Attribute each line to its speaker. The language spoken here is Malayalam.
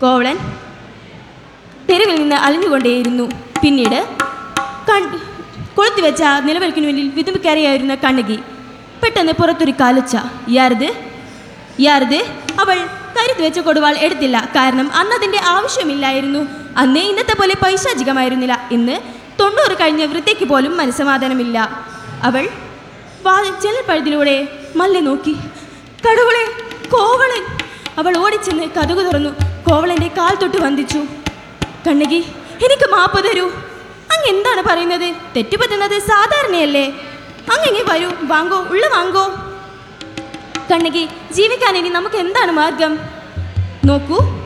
Speaker 1: കോവളൻ തെരുവിൽ നിന്ന് അലഞ്ഞുകൊണ്ടേയിരുന്നു പിന്നീട് കൺ കൊളുത്തി വെച്ച നിലവിളക്കിന് മുന്നിൽ വിതുമ്പിക്കരയായിരുന്ന കണ്ണകി പെട്ടെന്ന് പുറത്തൊരു കാലുച്ച യാരത് യാരത് അവൾ കരുത്ത് വെച്ച കൊടുവാൾ എടുത്തില്ല കാരണം അന്ന് അതിൻ്റെ ആവശ്യമില്ലായിരുന്നു അന്ന് ഇന്നത്തെ പോലെ പൈശാചികമായിരുന്നില്ല ഇന്ന് തൊണ്ണൂറ് കഴിഞ്ഞ വൃദ്ധയ്ക്ക് പോലും മനസ്സമാധാനമില്ല അവൾ വാ ജനൽപ്പഴുതിലൂടെ മല്ലെ നോക്കി കടുവളെ കോവളൻ അവൾ ഓടിച്ചെന്ന് കതുകു തുറന്നു കോവളന്റെ കാൽ തൊട്ട് വന്ദിച്ചു കണ്ണകി എനിക്ക് മാപ്പ് തരൂ അങ്ങ് എന്താണ് പറയുന്നത് തെറ്റുപറ്റുന്നത് സാധാരണയല്ലേ അങ്ങനെ വരൂ വാങ്ങോ ഉള്ള വാങ്ങോ കണ്ണകി ജീവിക്കാൻ ഇനി നമുക്ക് എന്താണ് മാർഗം നോക്കൂ